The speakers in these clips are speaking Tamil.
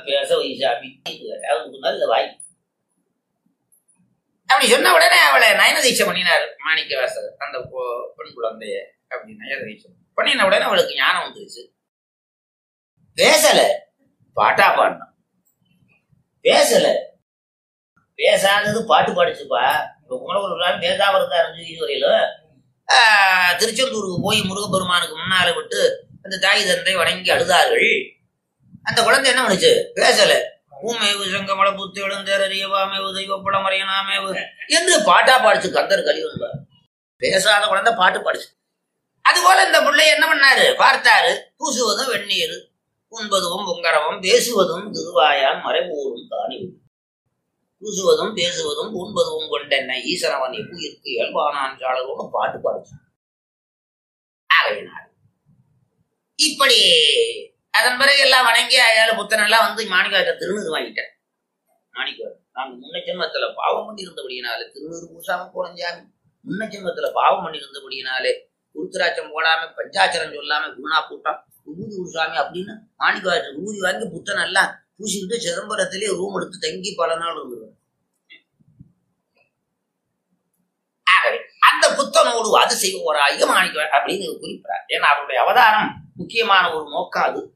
பேச வைசாமி அவனுக்கு நல்ல வாய் அப்படி சொன்ன உடனே அவளை நயனதீட்சை பண்ணினார் மாணிக்க வாசகர் அந்த பொ- பெண் குழந்தைய அப்படி நயனதீட்சை பண்ணின உடனே அவளுக்கு ஞானம் வந்துருச்சு பேசல பாட்டா பாடினான் பேசல பேசாதது பாட்டு பாடிச்சுப்பா இப்ப குமரகுரு பேசாம இருந்தாரு இதுவரையிலும் ஆஹ், திருச்செந்தூருக்கு போய் முருகப்பெருமானுக்கு முன்னால விட்டு அந்த தாய் தந்தை வணங்கி அழுதார்கள் அந்த குழந்தை என்ன பண்ணுச்சு பேசல ஊமேவு சங்கமல புத்து எழுந்தேறியவாமேவு தெய்வப்புலமறையனாமேவு என்று பாட்டா பாடிச்சு கந்தர் கலிவந்தார் பேசாத குழந்தை பாட்டு பாடிச்சு அதுபோல இந்த பிள்ளை என்ன பண்ணாரு பார்த்தாரு பூசுவதும் வெந்நீர் உண்பதும் பொங்கரவம் பேசுவதும் திருவாயான் மறைபூரும் தானி பூசுவதும் பேசுவதும் உண்பதும் கொண்டென்ன ஈசனவன் எப்புயிருக்கு இயல்பானான் சாளரோடு பாட்டு பாடிச்சு ஆகையினார் இப்படி அதன் பிறகு எல்லாம் வணங்கி அயால புத்தன் எல்லாம் வந்து மாணிக்காட்ட திருநீர் வாங்கிட்டேன் மாணிக்கம் நாங்க முன்ன ஜென்மத்துல பாவம் பண்ணி இருந்தபடியினாலே திருநீர் பூசாம போனோம் சாமி முன்ன ஜென்மத்துல பாவம் பண்ணி இருந்தபடியினாலே உருத்திராட்சம் போடாம பஞ்சாச்சரம் சொல்லாம குணா பூட்டான் ஊதி உருசாமி அப்படின்னு மாணிக்க ஊதி வாங்கி புத்தன் எல்லாம் பூசிக்கிட்டு சிதம்பரத்திலே ரூம் எடுத்து தங்கி பல நாள் இருந்தது ஆகவே அந்த புத்தனோடு அது செய்வோராக மாணிக்க அப்படின்னு குறிப்பிடார் ஏன்னா அவருடைய அவதாரம் முக்கியமான ஒரு நோக்கம் அது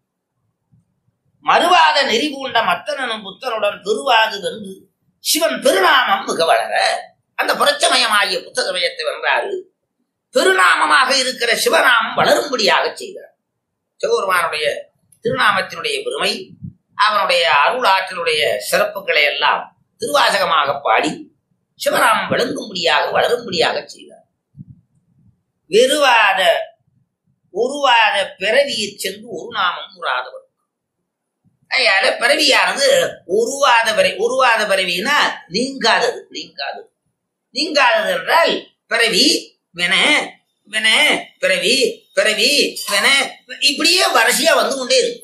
மறுவாத நெறி பூண்ட மத்தனனும் புத்தனுடன் பெருவாது வென்று சிவன் பெருநாமம் மிக வளர அந்த புரட்சமயமாகிய புத்த சமயத்தை வென்றாரு பெருநாமமாக இருக்கிற சிவநாமம் வளரும்படியாக செய்தார் சிவபெருமானுடைய திருநாமத்தினுடைய பெருமை அவனுடைய அருள் ஆற்றலுடைய சிறப்புகளை எல்லாம் திருவாசகமாக பாடி சிவநாமம் விளங்கும்படியாக வளரும்படியாக செய்தார் வெறுவாத உருவாத பிறவியைச் சென்று ஒரு நாமம் உறாதவர் அதனால பிறவியானது உருவாத பிறவி உருவாத பிறவினா நீங்காதது நீங்காதது நீங்காதது என்றால் பிறவி வின வின பிறவி பிறவி வின இப்படியே வரிசையா வந்து கொண்டே இருக்கு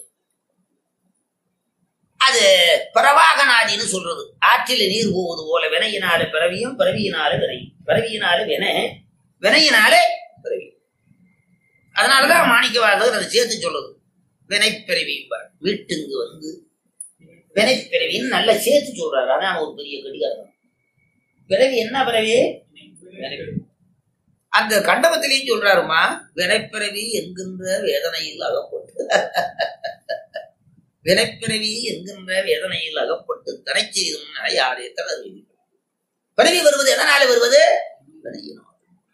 அது பிரவாகநாதின்னு சொல்றது ஆற்றில் நீர் போவது போல வினையினால பிறவியும் பிறவியினால வினை பிறவியினால வின வினையினாலே பிறவி அதனாலதான் மாணிக்கவாதகர் அதை சேர்த்து சொல்லுது வினைப்பிறவி வீட்டுக்கு வந்து வினைப்பிறவின்னு நல்லா சேர்த்து சொல்றாரு அதான் ஒரு பெரிய கடிகாரம் பிறவி என்ன பிறவி வினைப்பிறவி. அந்த கண்டபத்திலையும் சொல்றாருமா வினைப்பிறவி என்கின்ற வேதனையில் அகப்பட்டு வினைப்பிறவி என்கின்ற வேதனையில் அகப்பட்டு தனை செய்தும் நிலையாரே தளர்வி பிறவி வருவது எதனால வருவது வினையினால்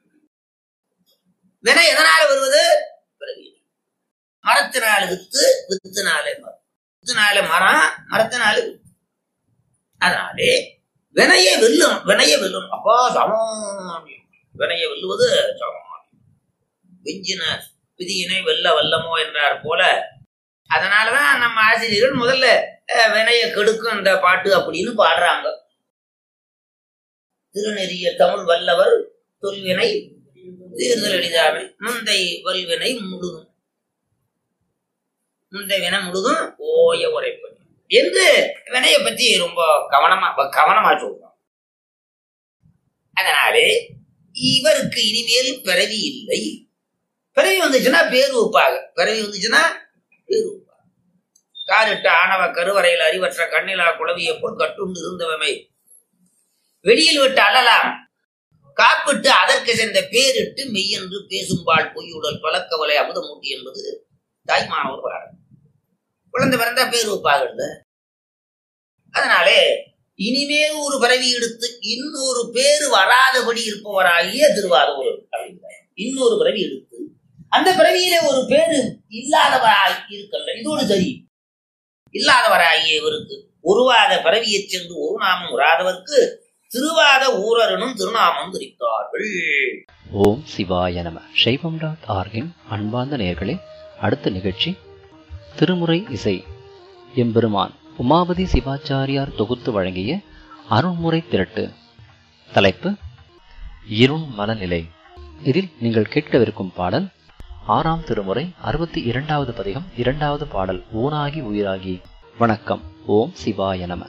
வினை எதனால வருவது பிறவி மரத்தினால வித்து வித்துனாலே மரம் வித்துனால மரம் மரத்தினால வித்து அதனாலே வினையை வெல்லும் வினையை வெல்லும் அப்பா சமம் வினையை வெல்லுவது சமம் வெஞ்சின விதியினை வெல்ல வல்லமோ என்றார் போல அதனாலதான் நம்ம ஆசிரியர்கள் முதல்ல அஹ், வினையை கெடுக்கும் இந்த பாட்டு அப்படின்னு பாடுறாங்க திருநெறிய தமிழ் வல்லவர் தொல்வினை தீர்தல் எளிதாமை முந்தை வல்வினை முழுதும் முந்தை வினை முழுதும் ஓய உரைப்பது என்று வினையை பத்தி ரொம்ப கவனமா கவனமா சொல்றோம் அதனாலே இவருக்கு இனிமேல் பிறவி இல்லை பிறவி வந்துச்சுன்னா பேர் வைப்பாங்க பிறவி வந்துச்சுன்னா பேர் வைப்பாங்க காரிட்ட ஆணவ கருவறையில் அறிவற்ற கண்ணிலா குளவியை போல் கட்டுண்டு இருந்தவமை வெளியில் விட்டு அழலாம் காப்பிட்டு அதற்கு சென்ற பேரிட்டு மெய்யென்று பேசும்பால் பொய்யுடல் பழக்கவலை அமுதமூட்டி என்பது தாய்மானவர் பாடல் குழந்தை பிறந்தா பேர் வைப்பாங்கல்ல அதனாலே இனிமேல் ஒரு பிறவி எடுத்து இன்னொரு பேரு வராதபடி இருப்பவராகிய திருவாரூர் அப்படிங்கிறார் இன்னொரு பிறவி எடுத்து அந்த பிறவியிலே ஒரு பேரு இல்லாதவராய் இருக்கல்ல இதோடு சரி இல்லாதவராகிய இவருக்கு உருவாத பிறவியைச் சென்று ஒரு நாமம் உராதவர்க்கு திருவாத ஊரரனும் திருநாமம் குறித்தார்கள் ஓம் சிவாய நம சைவம் டாட் ஆர்கின் அன்பார்ந்த நேயர்களே அடுத்த நிகழ்ச்சி திருமுறை இசை எம்பெருமான் உமாபதி சிவாச்சாரியார் தொகுத்து வழங்கிய அருண்முறை திரட்டு தலைப்பு இருண் மனநிலை இதில் நீங்கள் கேட்கவிருக்கும் பாடல் ஆறாம் திருமுறை அறுபத்தி இரண்டாவது பதிகம் இரண்டாவது பாடல் ஊனாகி உயிராகி வணக்கம் ஓம் சிவாய நம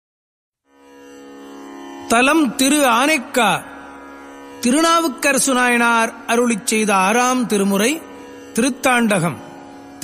தலம் திரு ஆனைக்கா திருநாவுக்கரசு நாயனார் அருளிச் செய்த ஆறாம் திருமுறை திருத்தாண்டகம்